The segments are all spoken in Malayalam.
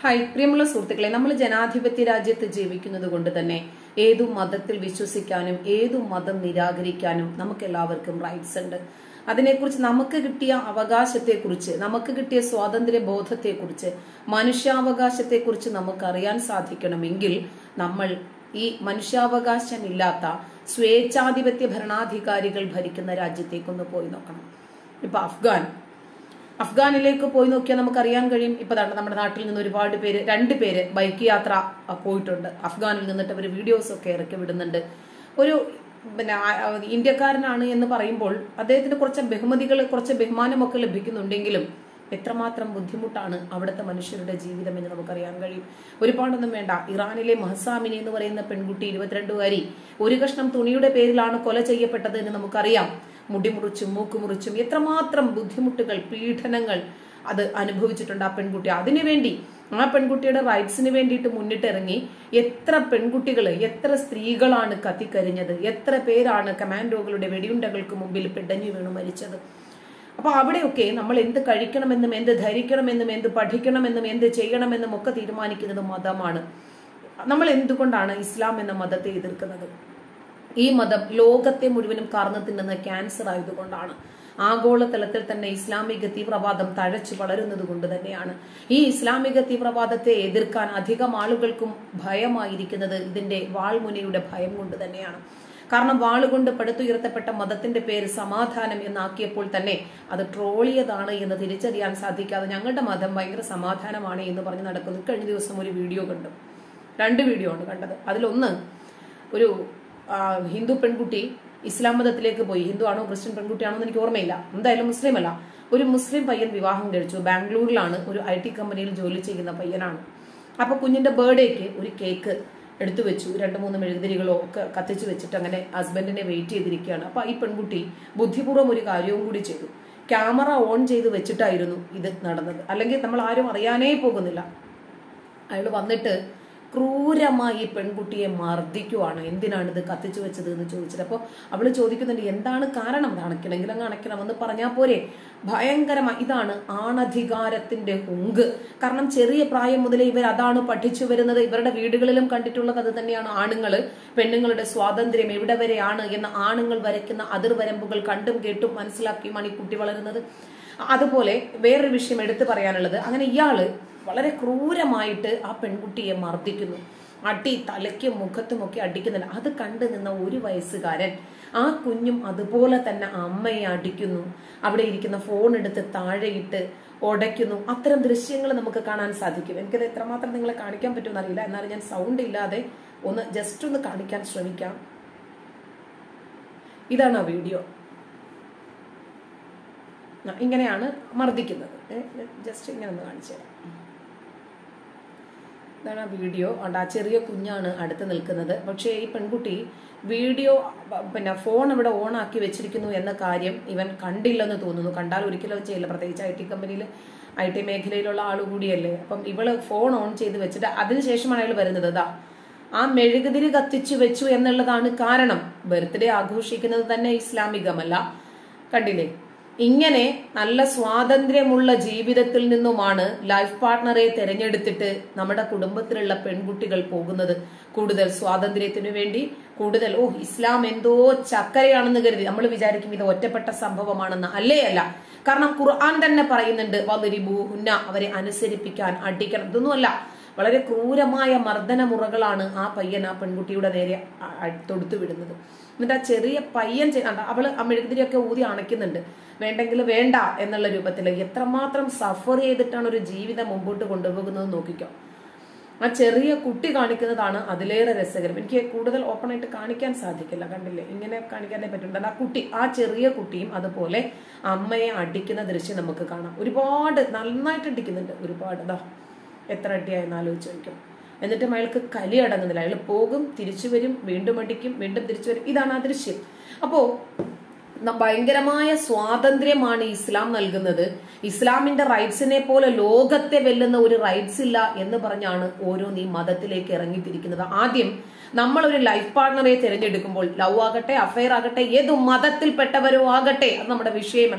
ഹായ് പ്രിയമുള്ള സുഹൃത്തുക്കളെ നമ്മൾ ജനാധിപത്യ രാജ്യത്ത് ജീവിക്കുന്നത് കൊണ്ട് തന്നെ ഏതു മതത്തിൽ വിശ്വസിക്കാനും ഏതു മതം നിരാകരിക്കാനും നമുക്ക് എല്ലാവർക്കും റൈറ്റ്സ് ഉണ്ട് അതിനെക്കുറിച്ച് നമുക്ക് കിട്ടിയ അവകാശത്തെക്കുറിച്ച് നമുക്ക് കിട്ടിയ സ്വാതന്ത്ര്യ ബോധത്തെക്കുറിച്ച് മനുഷ്യാവകാശത്തെക്കുറിച്ച് നമുക്ക് അറിയാൻ സാധിക്കണമെങ്കിൽ നമ്മൾ ഈ മനുഷ്യാവകാശമില്ലാത്ത സ്വേച്ഛാധിപത്യ ഭരണാധികാരികൾ ഭരിക്കുന്ന രാജ്യത്തേക്കൊന്ന് പോയി നോക്കണം ഇപ്പൊ അഫ്ഗാൻ അഫ്ഗാനിലേക്ക് പോയി നോക്കിയാൽ നമുക്കറിയാൻ കഴിയും ഇപ്പൊ ദാണ്ട നമ്മുടെ നാട്ടിൽ നിന്ന് ഒരുപാട് പേര് രണ്ട് പേര് ബൈക്ക് യാത്ര അഹ് പോയിട്ടുണ്ട് അഫ്ഗാനിൽ നിന്നിട്ട് അവർ വീഡിയോസ് ഒക്കെ ഇറക്കി വിടുന്നുണ്ട് ഒരു പിന്നെ ആ- ആ ഇന്ത്യക്കാരനാണ് എന്ന് പറയുമ്പോൾ അദ്ദേഹത്തിന് കുറച്ച് ബഹുമതികൾ കുറച്ച് ബഹുമാനമൊക്കെ ലഭിക്കുന്നുണ്ടെങ്കിലും എത്രമാത്രം ബുദ്ധിമുട്ടാണ് അവിടുത്തെ മനുഷ്യരുടെ ജീവിതം എന്ന് നമുക്കറിയാൻ കഴിയും ഒരുപാടൊന്നും വേണ്ട ഇറാനിലെ മഹസാമിനി എന്ന് പറയുന്ന പെൺകുട്ടി ഇരുപത്തിരണ്ടുകാരി ഒരു കഷ്ണം തുണിയുടെ പേരിലാണ് കൊല ചെയ്യപ്പെട്ടത് എന്ന് നമുക്കറിയാം മുടി മുറിച്ചും മൂക്ക് മുറിച്ചും എത്രമാത്രം ബുദ്ധിമുട്ടുകൾ പീഡനങ്ങൾ അത് അനുഭവിച്ചിട്ടുണ്ട് ആ പെൺകുട്ടി അതിനുവേണ്ടി ആ പെൺകുട്ടിയുടെ റൈറ്റ്സിന് വേണ്ടിയിട്ട് മുന്നിട്ടിറങ്ങി എത്ര പെൺകുട്ടികൾ എത്ര സ്ത്രീകളാണ് കത്തിക്കരിഞ്ഞത് എത്ര പേരാണ് കമാൻഡോകളുടെ വെടിയുണ്ടകൾക്ക് മുമ്പിൽ പിടഞ്ഞു വീണു മരിച്ചത് അപ്പൊ അവിടെയൊക്കെ നമ്മൾ എന്ത് കഴിക്കണമെന്നും എന്ത് ധരിക്കണമെന്നും എന്ത് പഠിക്കണമെന്നും എന്ത് ചെയ്യണമെന്നും ഒക്കെ തീരുമാനിക്കുന്നത് മതമാണ് നമ്മൾ എന്തുകൊണ്ടാണ് ഇസ്ലാം എന്ന മതത്തെ എതിർക്കുന്നത് ഈ മതം ലോകത്തെ മുഴുവനും കാർന്നു തിന്നുന്ന ക്യാൻസർ ആയതുകൊണ്ടാണ് ആഗോളതലത്തിൽ തന്നെ ഇസ്ലാമിക തീവ്രവാദം തഴച്ചു വളരുന്നത് കൊണ്ട് തന്നെയാണ് ഈ ഇസ്ലാമിക തീവ്രവാദത്തെ എതിർക്കാൻ അധികം ആളുകൾക്കും ഭയമായിരിക്കുന്നത് ഇതിന്റെ വാൾമുനയുടെ ഭയം കൊണ്ട് തന്നെയാണ് കാരണം വാളുകൊണ്ട് പടുത്തുയർത്തപ്പെട്ട മതത്തിന്റെ പേര് സമാധാനം എന്നാക്കിയപ്പോൾ തന്നെ അത് ട്രോളിയതാണ് എന്ന് തിരിച്ചറിയാൻ സാധിക്കാതെ ഞങ്ങളുടെ മതം ഭയങ്കര സമാധാനമാണ് എന്ന് പറഞ്ഞ് നടക്കുന്നു കഴിഞ്ഞ ദിവസം ഒരു വീഡിയോ കണ്ടു രണ്ട് വീഡിയോ ആണ് കണ്ടത് അതിലൊന്ന് ഒരു ആ, ഹിന്ദു പെൺകുട്ടി ഇസ്ലാം മതത്തിലേക്ക് പോയി ഹിന്ദു ആണോ ക്രിസ്ത്യൻ പെൺകുട്ടിയാണോ എന്ന് എനിക്ക് ഓർമ്മയില്ല എന്തായാലും മുസ്ലിം അല്ല ഒരു മുസ്ലിം പയ്യൻ വിവാഹം കഴിച്ചു ബാംഗ്ലൂരിലാണ് ഒരു ഐ ടി കമ്പനിയിൽ ജോലി ചെയ്യുന്ന പയ്യനാണ് അപ്പൊ കുഞ്ഞിന്റെ ബർത്ത്ഡേക്ക് ഒരു കേക്ക് എടുത്തു വെച്ചു രണ്ട് മൂന്ന് മെഴുകുതിരികളോ ഒക്കെ കത്തിച്ചു വെച്ചിട്ട് അങ്ങനെ ഹസ്ബൻഡിനെ വെയിറ്റ് ചെയ്തിരിക്കുകയാണ് അപ്പൊ ഈ പെൺകുട്ടി ബുദ്ധിപൂർവ്വം ഒരു കാര്യവും കൂടി ചെയ്തു ക്യാമറ ഓൺ ചെയ്ത് വെച്ചിട്ടായിരുന്നു ഇത് നടന്നത് അല്ലെങ്കിൽ നമ്മൾ ആരും അറിയാനേ പോകുന്നില്ല അയാൾ വന്നിട്ട് ക്രൂരമായി ഈ പെൺകുട്ടിയെ മർദ്ദിക്കുവാണ് എന്തിനാണ് ഇത് കത്തിച്ചു വെച്ചത് എന്ന് ചോദിച്ചത് അപ്പോൾ അവള് ചോദിക്കുന്നുണ്ട് എന്താണ് കാരണം ഇത് അണയ്ക്കണമെങ്കിൽ അങ്ങ് അണയ്ക്കണം എന്ന് പറഞ്ഞാൽ പോരെ ഭയങ്കരമായി ഇതാണ് ആണധികാരത്തിന്റെ ഹുങ്ക് കാരണം ചെറിയ പ്രായം മുതലേ ഇവർ അതാണ് പഠിച്ചു വരുന്നത് ഇവരുടെ വീടുകളിലും കണ്ടിട്ടുള്ളത് അത് തന്നെയാണ് ആണുങ്ങള് പെണ്ണുങ്ങളുടെ സ്വാതന്ത്ര്യം എവിടെ വരെയാണ് എന്ന ആണുങ്ങൾ വരയ്ക്കുന്ന അതിർവരമ്പുകൾ കണ്ടും കേട്ടും മനസ്സിലാക്കിയുമാണ് ഈ കുട്ടി വളരുന്നത് അതുപോലെ വേറൊരു വിഷയം എടുത്തു പറയാനുള്ളത് അങ്ങനെ ഇയാള് വളരെ ക്രൂരമായിട്ട് ആ പെൺകുട്ടിയെ മർദ്ദിക്കുന്നു അടി തലയ്ക്കും മുഖത്തും ഒക്കെ അടിക്കുന്നില്ല അത് കണ്ടു നിന്ന ഒരു വയസ്സുകാരൻ ആ കുഞ്ഞും അതുപോലെ തന്നെ അമ്മയെ അടിക്കുന്നു അവിടെ ഇരിക്കുന്ന ഫോൺ എടുത്ത് താഴെയിട്ട് ഉടയ്ക്കുന്നു അത്തരം ദൃശ്യങ്ങൾ നമുക്ക് കാണാൻ സാധിക്കും എനിക്കത് എത്രമാത്രം നിങ്ങളെ കാണിക്കാൻ പറ്റുമെന്ന് അറിയില്ല എന്നാലും ഞാൻ സൗണ്ട് ഇല്ലാതെ ഒന്ന് ജസ്റ്റ് ഒന്ന് കാണിക്കാൻ ശ്രമിക്കാം ഇതാണ് ആ വീഡിയോ ആ, ഇങ്ങനെയാണ് മർദ്ദിക്കുന്നത് ജസ്റ്റ് ഇങ്ങനെ ഒന്ന് കാണിച്ചു തരാം ഇതാണ് ആ വീഡിയോ ഉണ്ട് ആ ചെറിയ കുഞ്ഞാണ് അടുത്ത് നിൽക്കുന്നത് പക്ഷേ ഈ പെൺകുട്ടി വീഡിയോ ബ- പിന്നെ ഫോൺ ഇവിടെ ഓൺ ആക്കി വെച്ചിരിക്കുന്നു എന്ന കാര്യം ഇവൻ കണ്ടില്ലെന്ന് തോന്നുന്നു കണ്ടാൽ ഒരിക്കലും അത് ചെയ്യില്ല പ്രത്യേകിച്ച് ഐ ടി കമ്പനിയിൽ ഐ ടി മേഖലയിലുള്ള ആൾ കൂടിയല്ലേ അപ്പം ഇവള് ഫോൺ ഓൺ ചെയ്ത് വെച്ചിട്ട് അതിനുശേഷമാണ് അയാൾ വരുന്നത് ഇതാ ആ മെഴുകുതിരി കത്തിച്ചു വെച്ചു എന്നുള്ളതാണ് കാരണം ബർത്ത്ഡേ ആഘോഷിക്കുന്നത് തന്നെ ഇസ്ലാമികമല്ല കണ്ടില്ലേ ഇങ്ങനെ നല്ല സ്വാതന്ത്ര്യമുള്ള ജീവിതത്തിൽ നിന്നുമാണ് ലൈഫ് പാർട്ട്ണറെ തിരഞ്ഞെടുത്തിട്ട് നമ്മുടെ കുടുംബത്തിലുള്ള പെൺകുട്ടികൾ പോകുന്നത് കൂടുതൽ സ്വാതന്ത്ര്യത്തിനു വേണ്ടി കൂടുതൽ ഓ ഇസ്ലാം എന്തോ ചക്കരയാണെന്ന് കരുതി നമ്മൾ വിചാരിക്കും ഇത് ഒറ്റപ്പെട്ട സംഭവമാണെന്ന് അല്ലേ അല്ല കാരണം ഖുർആൻ തന്നെ പറയുന്നുണ്ട് വദരിബൂഹുന്ന അവരെ അനുസരിപ്പിക്കാൻ അടിക്കണം ഇതൊന്നുമല്ല വളരെ ക്രൂരമായ മർദ്ദന മുറകളാണ് ആ പയ്യൻ ആ പെൺകുട്ടിയുടെ നേരെ അ- അ- തൊടുത്തു വിടുന്നത് എന്നിട്ട് ആ ചെറിയ പയ്യൻ ചെയ്യ- കണ്ടോ? അവള് ആ മെഴുകുതിരിയൊക്കെ ഊതി അണയ്ക്കുന്നുണ്ട് വേണ്ടെങ്കിൽ വേണ്ട എന്നുള്ള രൂപത്തിൽ എത്രമാത്രം സഫർ ചെയ്തിട്ടാണ് ഒരു ജീവിതം മുമ്പോട്ട് കൊണ്ടുപോകുന്നത് നോക്കിക്കോ ആ ചെറിയ കുട്ടി കാണിക്കുന്നതാണ് അതിലേറെ രസകരം എനിക്ക് കൂടുതൽ ഓപ്പൺ ആയിട്ട് കാണിക്കാൻ സാധിക്കില്ല കണ്ടില്ലേ ഇങ്ങനെ കാണിക്കാനേ പറ്റുന്നുണ്ട് ആ കുട്ടി ആ ചെറിയ കുട്ടിയും അതുപോലെ അമ്മയെ അടിക്കുന്ന ദൃശ്യം നമുക്ക് കാണാം ഒരുപാട് നന്നായിട്ട് അടിക്കുന്നുണ്ട് ഒരുപാട് ദാ എത്ര അടിയായെന്ന് ആലോചിച്ച് നോക്കും എന്നിട്ടും അയാൾക്ക് കലി അടങ്ങുന്നില്ല അയാൾ പോകും തിരിച്ചു വരും വീണ്ടും അടിക്കും വീണ്ടും തിരിച്ചു വരും ഇതാണ് ആ ദൃശ്യം അപ്പോ ന- ഭയങ്കരമായ സ്വാതന്ത്ര്യമാണ് ഇസ്ലാം നൽകുന്നത് ഇസ്ലാമിന്റെ റൈറ്റ്സിനെ പോലെ ലോകത്തെ വെല്ലുന്ന ഒരു റൈറ്റ്സ് ഇല്ല എന്ന് പറഞ്ഞാണ് ഓരോ നീ മതത്തിലേക്ക് ഇറങ്ങിത്തിരിക്കുന്നത് ആദ്യം നമ്മൾ ഒരു ലൈഫ് പാർട്ണറെ തിരഞ്ഞെടുക്കുമ്പോൾ ലവ് ആകട്ടെ അഫയർ ആകട്ടെ ഏത് മതത്തിൽപ്പെട്ടവരോ ആകട്ടെ അത് നമ്മുടെ വിഷയമല്ല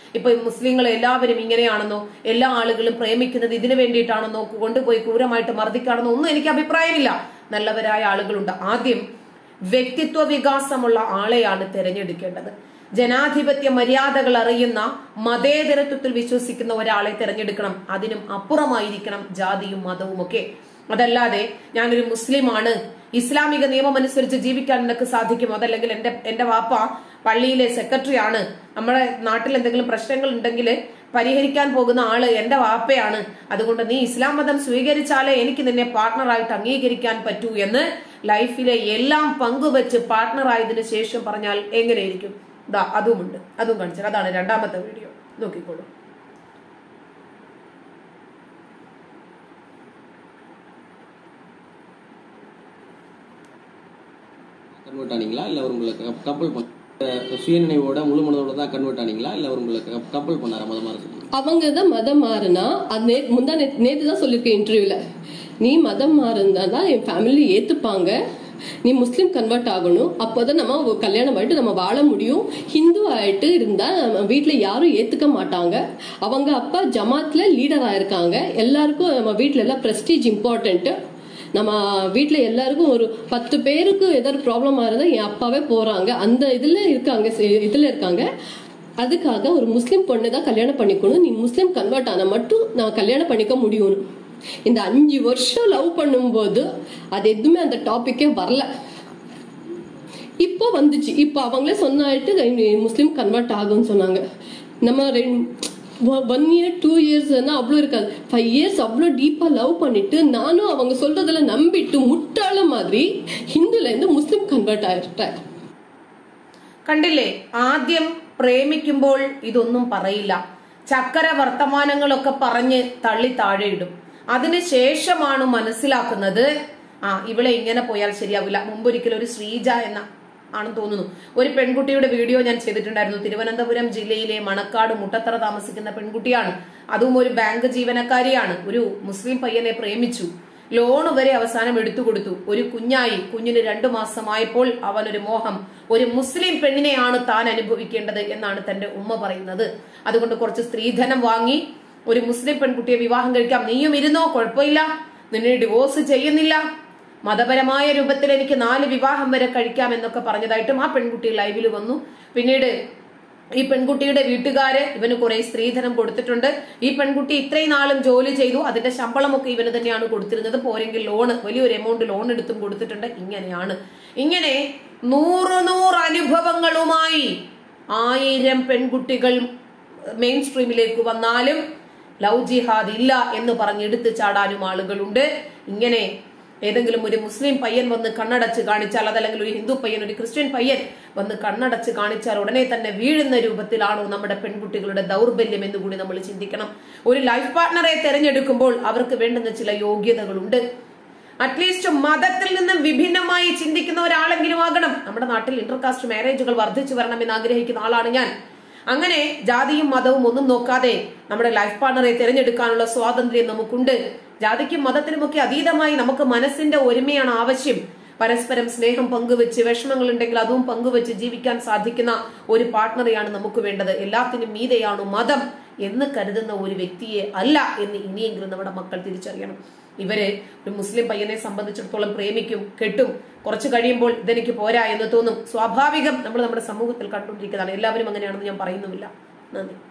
ഇപ്പൊ മുസ്ലിങ്ങൾ എല്ലാവരും ഇങ്ങനെയാണെന്നോ എല്ലാ ആളുകളും പ്രേമിക്കുന്നത് ഇതിനു വേണ്ടിയിട്ടാണെന്നോ കൊണ്ടുപോയി ക്രൂരമായിട്ട് മർദ്ദിക്കാണെന്നോ ഒന്നും എനിക്ക് അഭിപ്രായമില്ല നല്ലവരായ ആളുകളുണ്ട് ആദ്യം വ്യക്തിത്വ വികാസമുള്ള ആളെയാണ് തിരഞ്ഞെടുക്കേണ്ടത് ജനാധിപത്യ മര്യാദകൾ അറിയുന്ന മതേതരത്വത്തിൽ വിശ്വസിക്കുന്ന ഒരാളെ തിരഞ്ഞെടുക്കണം അതിനും അപ്പുറമായിരിക്കണം ജാതിയും മതവും ഒക്കെ അതല്ലാതെ ഞാനൊരു മുസ്ലിമാണ് ഇസ്ലാമിക നിയമം അനുസരിച്ച് ജീവിക്കാൻ നിനക്ക് സാധിക്കും അതല്ലെങ്കിൽ എന്റെ എന്റെ വാപ്പ പള്ളിയിലെ സെക്രട്ടറി ആണ് നമ്മുടെ നാട്ടിൽ എന്തെങ്കിലും പ്രശ്നങ്ങൾ ഉണ്ടെങ്കിൽ പരിഹരിക്കാൻ പോകുന്ന ആള് എന്റെ വാപ്പയാണ് അതുകൊണ്ട് നീ ഇസ്ലാം മതം സ്വീകരിച്ചാലേ എനിക്ക് നിന്നെ പാർട്ണറായിട്ട് അംഗീകരിക്കാൻ പറ്റൂ എന്ന് ലൈഫിലെ എല്ലാം പങ്കുവെച്ച് പാർട്ണറായതിനു ശേഷം പറഞ്ഞാൽ എങ്ങനെയിരിക്കും ദാ അതുമുണ്ട് അതും കാണിച്ചത് അതാണ് രണ്ടാമത്തെ വീഡിയോ നോക്കിക്കോളൂ கன்வெர்ட் ஆனீங்களா இல்லை அவர் உங்களுக்கு கப்பல் பண்ண சுயநினைவோட முழு மனதோட தான் கன்வெர்ட் ஆனீங்களா இல்லை அவர் உங்களுக்கு கப்பல் பண்ணாரா மதமாக இருக்கு அவங்க தான் மதம் மாறினா அது நே முந்தா நேற்று தான் சொல்லியிருக்கேன் இன்டர்வியூவில் நீ மதம் மாறினா தான் என் ஃபேமிலி ஏற்றுப்பாங்க நீ முஸ்லீம் கன்வெர்ட் ஆகணும் அப்போதான் நம்ம ஒரு கல்யாணம் ஆகிட்டு நம்ம வாழ முடியும் ஹிந்து ஆயிட்டு இருந்தா நம்ம வீட்டில் யாரும் ஏத்துக்க மாட்டாங்க அவங்க அப்பா ஜமாத்ல லீடரா இருக்காங்க எல்லாருக்கும் நம்ம வீட்டில் எல்லாம் பிரஸ்டீஜ் இம்பார்ட்டன்ட் நம்ம வீட்டில் எல்லாருக்கும் ஒரு பத்து பேருக்கு ஏதாவது ப்ராப்ளம் இருந்தால் என் அப்பாவே போறாங்க அந்த இதுல இருக்காங்க சே- இதுல இருக்காங்க அதுக்காக ஒரு முஸ்லீம் பொண்ணு தான் கல்யாணம் பண்ணிக்கணும் நீ முஸ்லீம் கன்வெர்ட் ஆனா மட்டும் நான் கல்யாணம் பண்ணிக்க முடியும் இந்த அஞ்சு வருஷம் லவ் பண்ணும்போது அது எதுவுமே அந்த டாபிக்கே வரல இப்போ வந்துச்சு இப்போ அவங்களே சொன்னாயிட்டு முஸ்லீம் கன்வெர்ட் ஆகும்னு சொன்னாங்க நம்ம ஒன் இயர் டூ இயர்ஸ்னா அவ்வளோ இருக்காது ஃபைவ் இயர்ஸ் அவ்வளோ டீப்பாக லவ் பண்ணிட்டு நானும் அவங்க சொல்றதுல நம்பிட்டு முட்டாள மாதிரி ஹிந்துல இருந்து முஸ்லீம் கன்வெர்ட் ஆயிட்டேன் കണ്ടില്ലേ ആദ്യം പ്രേമിക്കുമ്പോൾ ഇതൊന്നും പറയില്ല ചക്കര വർത്തമാനങ്ങളൊക്കെ പറഞ്ഞ് തള്ളി താഴെയിടും അതിനുശേഷമാണ് മനസ്സിലാക്കുന്നത് ആ ഇവളെ ഇങ്ങനെ പോയാൽ ശരിയാവില്ല മുമ്പൊരിക്കലും ഒരു ശ്രീജ എന്ന ആണെന്ന് തോന്നുന്നു ഒരു പെൺകുട്ടിയുടെ വീഡിയോ ഞാൻ ചെയ്തിട്ടുണ്ടായിരുന്നു തിരുവനന്തപുരം ജില്ലയിലെ മണക്കാട് മുട്ടത്തറ താമസിക്കുന്ന പെൺകുട്ടിയാണ് അതും ഒരു ബാങ്ക് ജീവനക്കാരിയാണ് ഒരു മുസ്ലിം പയ്യനെ പ്രേമിച്ചു ലോൺ വരെ അവസാനം എടുത്തു കൊടുത്തു ഒരു കുഞ്ഞായി കുഞ്ഞിന് രണ്ടു മാസമായപ്പോൾ അവനൊരു മോഹം ഒരു മുസ്ലിം പെണ്ണിനെയാണ് താൻ അനുഭവിക്കേണ്ടത് എന്നാണ് തന്റെ ഉമ്മ പറയുന്നത് അതുകൊണ്ട് കുറച്ച് സ്ത്രീധനം വാങ്ങി ഒരു മുസ്ലിം പെൺകുട്ടിയെ വിവാഹം കഴിക്കാം നീയും ഇരുന്നോ കുഴപ്പമില്ല നിന്നെ ഡിവോഴ്സ് ചെയ്യുന്നില്ല മതപരമായ രൂപത്തിൽ എനിക്ക് നാല് വിവാഹം വരെ കഴിക്കാം എന്നൊക്കെ പറഞ്ഞതായിട്ടും ആ പെൺകുട്ടി ലൈവിൽ വന്നു പിന്നീട് ഈ പെൺകുട്ടിയുടെ വീട്ടുകാര് ഇവന് കുറെ സ്ത്രീധനം കൊടുത്തിട്ടുണ്ട് ഈ പെൺകുട്ടി ഇത്രയും നാളും ജോലി ചെയ്തു അതിന്റെ ശമ്പളമൊക്കെ ഇവന് തന്നെയാണ് കൊടുത്തിരുന്നത് പോരെങ്കിൽ ലോണ് വലിയൊരു എമൗണ്ട് ലോൺ എടുത്തും കൊടുത്തിട്ടുണ്ട് ഇങ്ങനെയാണ് ഇങ്ങനെ നൂറ് നൂറ് അനുഭവങ്ങളുമായി ആയിരം പെൺകുട്ടികൾ മെയിൻ സ്ട്രീമിലേക്ക് വന്നാലും ലവ് ജിഹാദ് ഇല്ല എന്ന് പറഞ്ഞ് എടുത്തു ചാടാനും ആളുകളുണ്ട് ഇങ്ങനെ ഏതെങ്കിലും ഒരു മുസ്ലിം പയ്യൻ വന്ന് കണ്ണടച്ച് കാണിച്ചാൽ അതല്ലെങ്കിൽ ഒരു ഹിന്ദു പയ്യൻ ഒരു ക്രിസ്ത്യൻ പയ്യൻ വന്ന് കണ്ണടച്ച് കാണിച്ചാൽ ഉടനെ തന്നെ വീഴുന്ന രൂപത്തിലാണോ നമ്മുടെ പെൺകുട്ടികളുടെ ദൗർബല്യം എന്ന് കൂടി നമ്മൾ ചിന്തിക്കണം ഒരു ലൈഫ് പാർട്ണറെ തിരഞ്ഞെടുക്കുമ്പോൾ അവർക്ക് വേണ്ടുന്ന ചില യോഗ്യതകളുണ്ട് അറ്റ്ലീസ്റ്റ് മതത്തിൽ നിന്ന് വിഭിന്നമായി ചിന്തിക്കുന്ന ഒരാളെങ്കിലും ആകണം നമ്മുടെ നാട്ടിൽ ഇന്റർകാസ്റ്റ് മാരേജുകൾ വർദ്ധിച്ചു വരണമെന്ന് ആഗ്രഹിക്കുന്ന ആളാണ് ഞാൻ അങ്ങനെ ജാതിയും മതവും ഒന്നും നോക്കാതെ നമ്മുടെ ലൈഫ് പാർട്ണറെ തിരഞ്ഞെടുക്കാനുള്ള സ്വാതന്ത്ര്യം നമുക്കുണ്ട് ജാതിക്കും മതത്തിനുമൊക്കെ അതീതമായി നമുക്ക് മനസ്സിന്റെ ഒരുമയാണ് ആവശ്യം പരസ്പരം സ്നേഹം പങ്കുവെച്ച് വിഷമങ്ങൾ ഉണ്ടെങ്കിൽ അതും പങ്കുവെച്ച് ജീവിക്കാൻ സാധിക്കുന്ന ഒരു പാർട്ണറെയാണ് നമുക്ക് വേണ്ടത് എല്ലാത്തിനും മീതെയാണ് മതം എന്ന് കരുതുന്ന ഒരു വ്യക്തിയെ അല്ല എന്ന് ഇനിയെങ്കിലും നമ്മുടെ മക്കൾ തിരിച്ചറിയണം ഇവര് ഒരു മുസ്ലിം പയ്യനെ സംബന്ധിച്ചിടത്തോളം പ്രേമിക്കും കെട്ടും കുറച്ചു കഴിയുമ്പോൾ ഇതെനിക്ക് പോരാ എന്ന് തോന്നും സ്വാഭാവികം നമ്മൾ നമ്മുടെ സമൂഹത്തിൽ കണ്ടുകൊണ്ടിരിക്കുന്നതാണ് എല്ലാവരും അങ്ങനെയാണെന്ന് ഞാൻ പറയുന്നുമില്ല നന്ദി